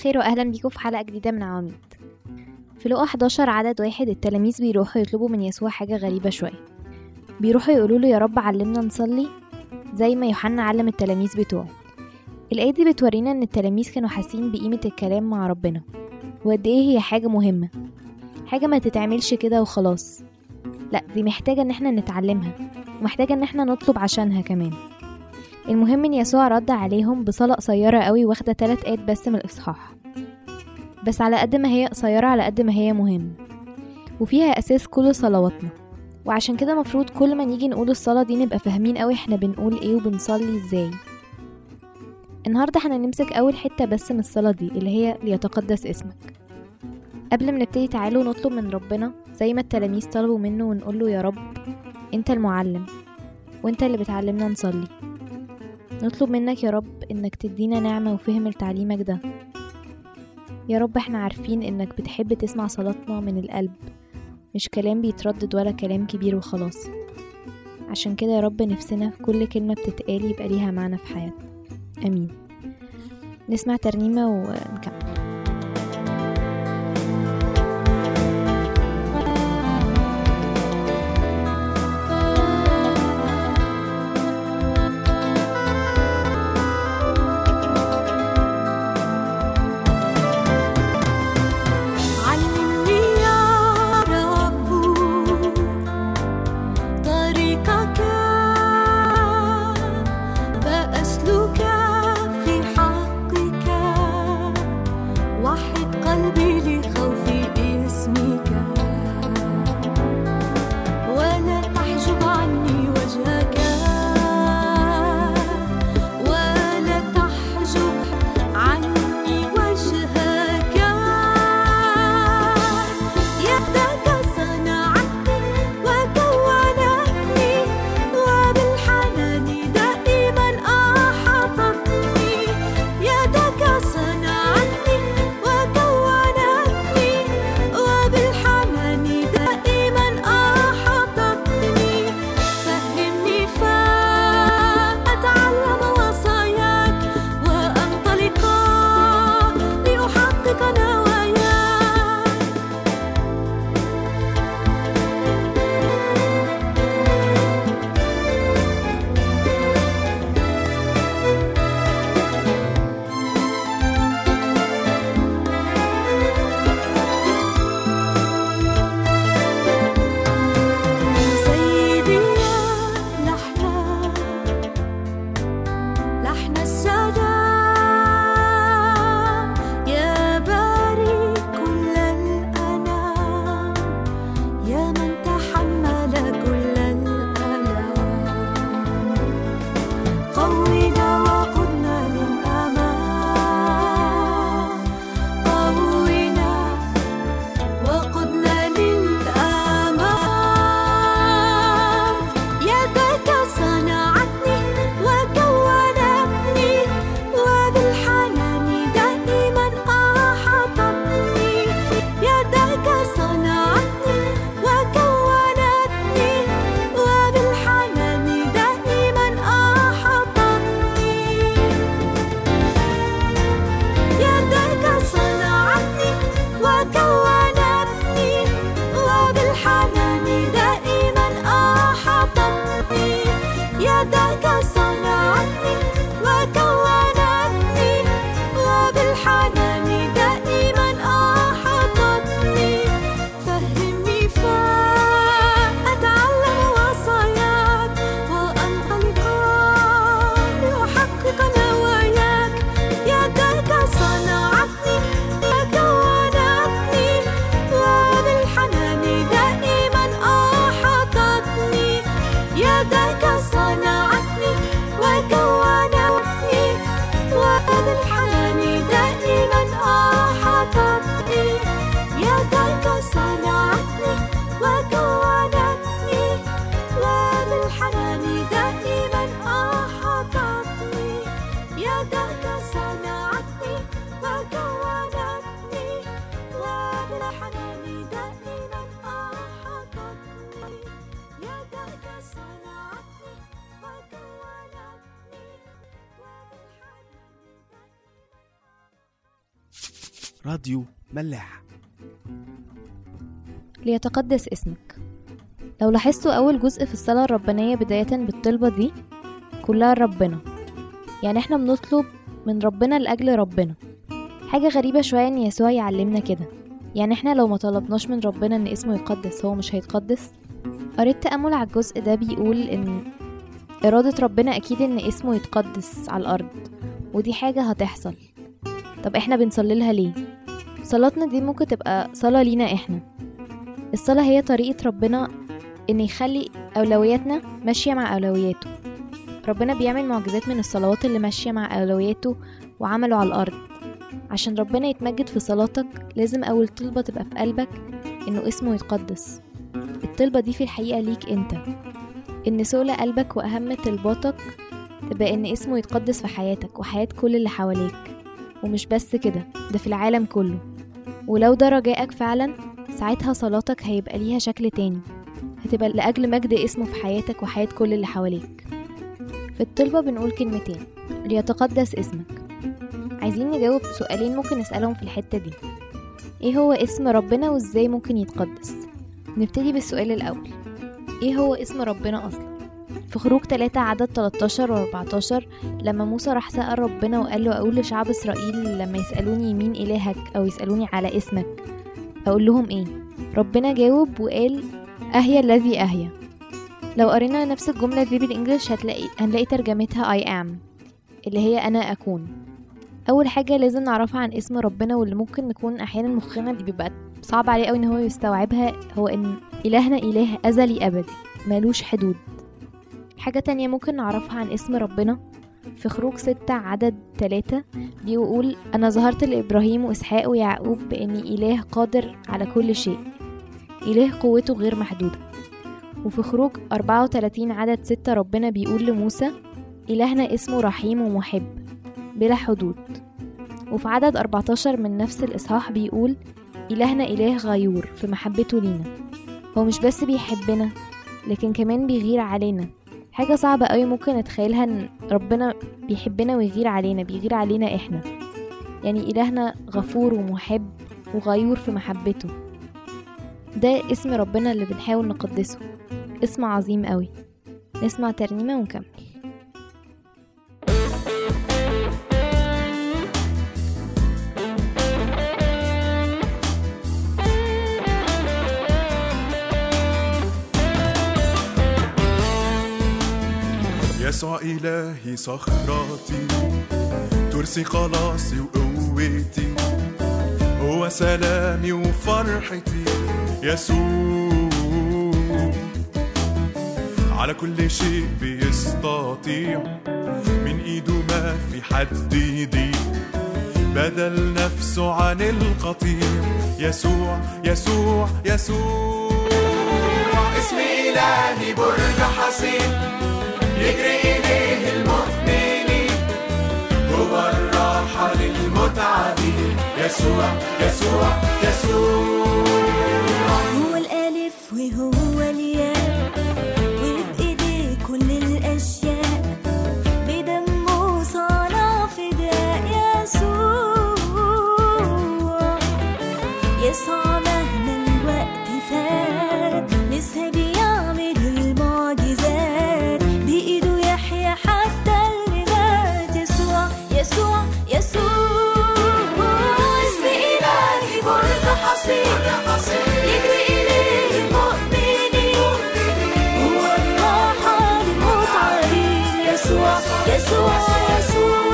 الخير واهلا بيكم في حلقه جديده من عواميد في لقا 11 عدد واحد التلاميذ بيروحوا يطلبوا من يسوع حاجه غريبه شويه بيروحوا يقولوا له يا رب علمنا نصلي زي ما يوحنا علم التلاميذ بتوعه الآية دي بتورينا إن التلاميذ كانوا حاسين بقيمة الكلام مع ربنا وقد إيه هي حاجة مهمة حاجة ما تتعملش كده وخلاص لأ دي محتاجة إن احنا نتعلمها ومحتاجة إن احنا نطلب عشانها كمان المهم إن يسوع رد عليهم بصلاة قصيرة قوي واخدة تلات آيات بس من الإصحاح بس على قد ما هي قصيرة على قد ما هي مهمة وفيها أساس كل صلواتنا وعشان كده مفروض كل ما نيجي نقول الصلاة دي نبقى فاهمين قوي احنا بنقول ايه وبنصلي ازاي النهاردة احنا نمسك أول حتة بس من الصلاة دي اللي هي ليتقدس اسمك قبل ما نبتدي تعالوا نطلب من ربنا زي ما التلاميذ طلبوا منه ونقول له يا رب انت المعلم وانت اللي بتعلمنا نصلي نطلب منك يا رب انك تدينا نعمة وفهم لتعليمك ده يا رب احنا عارفين انك بتحب تسمع صلاتنا من القلب مش كلام بيتردد ولا كلام كبير وخلاص عشان كده يا رب نفسنا في كل كلمة بتتقال يبقى ليها معنى في حياتنا امين نسمع ترنيمة ونكمل علمني يا رب طريقك فأسلك في حقك راديو ملاح ليتقدس اسمك لو لاحظتوا أول جزء في الصلاة الربانية بداية بالطلبة دي كلها ربنا يعني احنا بنطلب من ربنا لأجل ربنا حاجة غريبة شوية ان يسوع يعلمنا كده يعني احنا لو ما طلبناش من ربنا ان اسمه يقدس هو مش هيتقدس قريت تأمل على الجزء ده بيقول ان إرادة ربنا أكيد ان اسمه يتقدس على الأرض ودي حاجة هتحصل طب احنا بنصلي لها ليه صلاتنا دي ممكن تبقى صلاة لينا احنا الصلاة هي طريقة ربنا إن يخلي أولوياتنا ماشية مع أولوياته ربنا بيعمل معجزات من الصلوات اللي ماشية مع أولوياته وعمله على الأرض عشان ربنا يتمجد في صلاتك لازم أول طلبة تبقى في قلبك إنه اسمه يتقدس الطلبة دي في الحقيقة ليك أنت إن سؤل قلبك وأهم طلباتك تبقى إن اسمه يتقدس في حياتك وحياة كل اللي حواليك ومش بس كده ده في العالم كله ولو ده رجائك فعلا ساعتها صلاتك هيبقى ليها شكل تاني هتبقى لأجل مجد اسمه في حياتك وحياة كل اللي حواليك في الطلبة بنقول كلمتين ليتقدس اسمك عايزين نجاوب سؤالين ممكن نسألهم في الحتة دي ايه هو اسم ربنا وازاي ممكن يتقدس نبتدي بالسؤال الأول ايه هو اسم ربنا أصلا في خروج 3 عدد 13 و 14 لما موسى راح سأل ربنا وقال له أقول لشعب إسرائيل لما يسألوني مين إلهك أو يسألوني على اسمك أقول لهم إيه ربنا جاوب وقال أهيا الذي أهيا لو قرينا نفس الجملة دي بالإنجليش هتلاقي هنلاقي ترجمتها I am اللي هي أنا أكون أول حاجة لازم نعرفها عن اسم ربنا واللي ممكن نكون أحيانا مخنا بيبقى صعب عليه أوي إن هو يستوعبها هو إن إلهنا إله أزلي أبدي ملوش حدود حاجة تانية ممكن نعرفها عن اسم ربنا في خروج ستة عدد تلاتة بيقول أنا ظهرت لإبراهيم وإسحاق ويعقوب بإني إله قادر على كل شيء إله قوته غير محدودة وفي خروج 34 عدد ستة ربنا بيقول لموسى إلهنا اسمه رحيم ومحب بلا حدود وفي عدد 14 من نفس الإصحاح بيقول إلهنا إله غيور في محبته لينا هو مش بس بيحبنا لكن كمان بيغير علينا حاجة صعبة قوي ممكن نتخيلها ان ربنا بيحبنا ويغير علينا بيغير علينا احنا يعني إلهنا غفور ومحب وغيور في محبته ده اسم ربنا اللي بنحاول نقدسه اسم عظيم قوي نسمع ترنيمة ونكمل يسوع إلهي صخرتي ترسي خلاصي وقوتي هو سلامي وفرحتي يسوع على كل شيء بيستطيع من ايده ما في حد يضيق بدل نفسه عن القطيع يسوع يسوع يسوع اسم إلهي برج حصين يجري إليه المؤمنين هو الراحة للمتعبين يسوع يسوع يسوع هو الألف وهو الياء وبإيديه كل الأشياء بدمه صنع فداء يسوع يسوع مهما الوقت فات لسه بيعمل المعجزات بإيده يحيى حتى اللي مات يسوع يسوع يسوع اسم إلهي برج حصين يجري إليه المؤمنين هو الراحة للمتعبين يسوع يسوع يسوع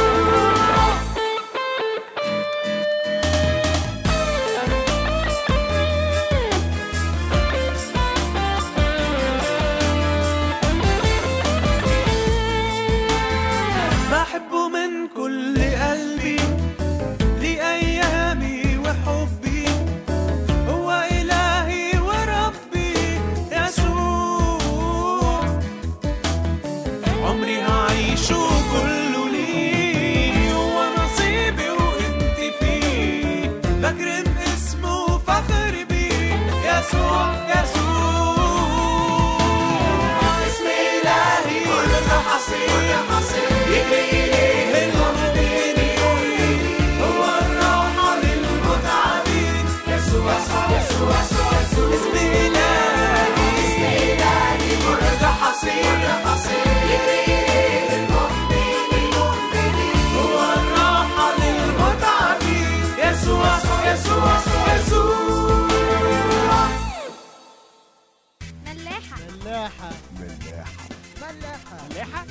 بحبه من كل قلبي لأيامي وحبي هو إلهي وربي يسوع عمري هعيشه كله ليه هو نصيبي وانت فيه بكرم اسمه وفخر بيه يسوع يسوع اسم إلهي كل حصين يجري إليه المؤمنين هو الراحة اسم إلهي برج حصين هو الراحة للمتعبين يسوع يسوع يسوع ملاحة ملاحة ملاحة ملاحة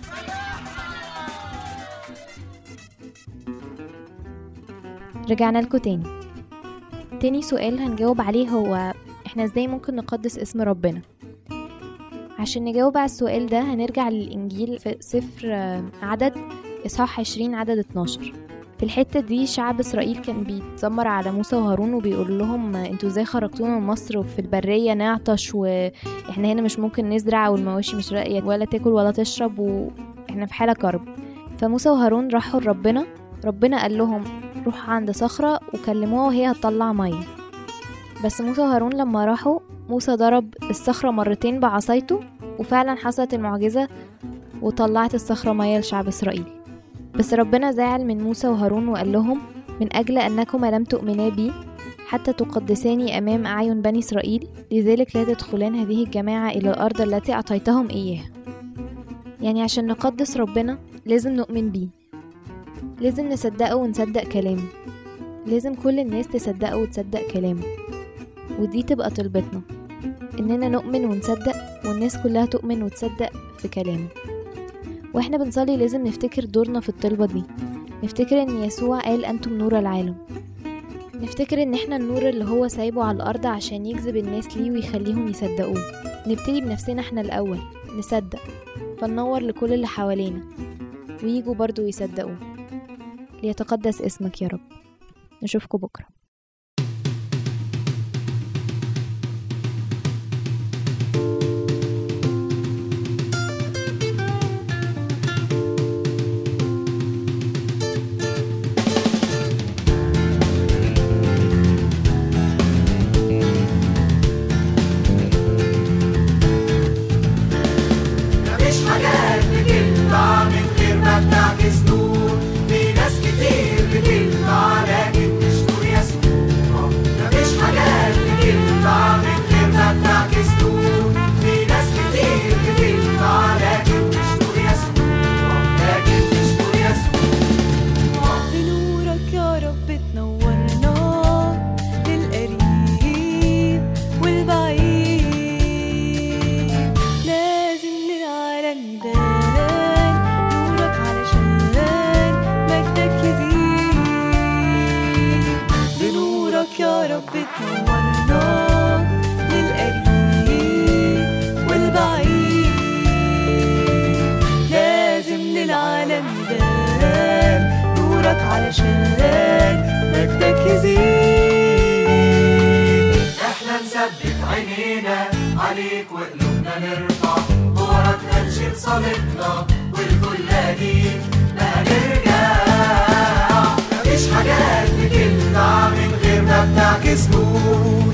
رجعنا لكم تاني تاني سؤال هنجاوب عليه هو احنا ازاي ممكن نقدس اسم ربنا عشان نجاوب على السؤال ده هنرجع للإنجيل في سفر آه، عدد إصحاح 20 عدد 12 في الحتة دي شعب إسرائيل كان بيتذمر على موسى وهارون وبيقول لهم آه، انتوا ازاي خرجتونا من مصر وفي البرية نعطش واحنا هنا مش ممكن نزرع والمواشي مش لاقية ولا تاكل ولا تشرب واحنا في حالة كرب فموسى وهارون راحوا لربنا ربنا قال لهم روح عند صخرة وكلموها وهي هتطلع مية بس موسى وهارون لما راحوا موسى ضرب الصخرة مرتين بعصايته وفعلا حصلت المعجزة وطلعت الصخرة مية لشعب إسرائيل بس ربنا زعل من موسى وهارون وقال لهم من أجل أنكما لم تؤمنا بي حتى تقدساني أمام أعين بني إسرائيل لذلك لا تدخلان هذه الجماعة إلى الأرض التي أعطيتهم إياها يعني عشان نقدس ربنا لازم نؤمن بيه لازم نصدقه ونصدق كلامه لازم كل الناس تصدقه وتصدق كلامه ودي تبقى طلبتنا إننا نؤمن ونصدق والناس كلها تؤمن وتصدق في كلامه واحنا بنصلي لازم نفتكر دورنا في الطلبة دي نفتكر ان يسوع قال انتم نور العالم نفتكر ان احنا النور اللي هو سايبه على الارض عشان يجذب الناس ليه ويخليهم يصدقوه نبتدي بنفسنا احنا الاول نصدق فننور لكل اللي حوالينا ويجوا برضو يصدقوه ليتقدس اسمك يا رب نشوفكم بكره مفيش حاجات بتطلع من غير ما بتعكس نور في ناس كتير بتطلع لكن مش نور يسوع مفيش حاجات بتطلع من غير ما بتعكس نور في ناس كتير بتطلع لكن مش نور يسوع لكن مش نور يسوع بنورك يا رب تنورنا للقريب والبعيد لازم للعالم يبان نورك علشان مجدك يزيد بنورك يا رب تنورنا للقريب والبعيد لازم للعالم يبان نورك علشان مجدك يزيد احنا نثبت عينينا عليك وقلوبنا نرفع دورك هنشيل صليبنا والكل ليك ما هنرجع مفيش حاجات بتطلع من غير ما بتعكس نور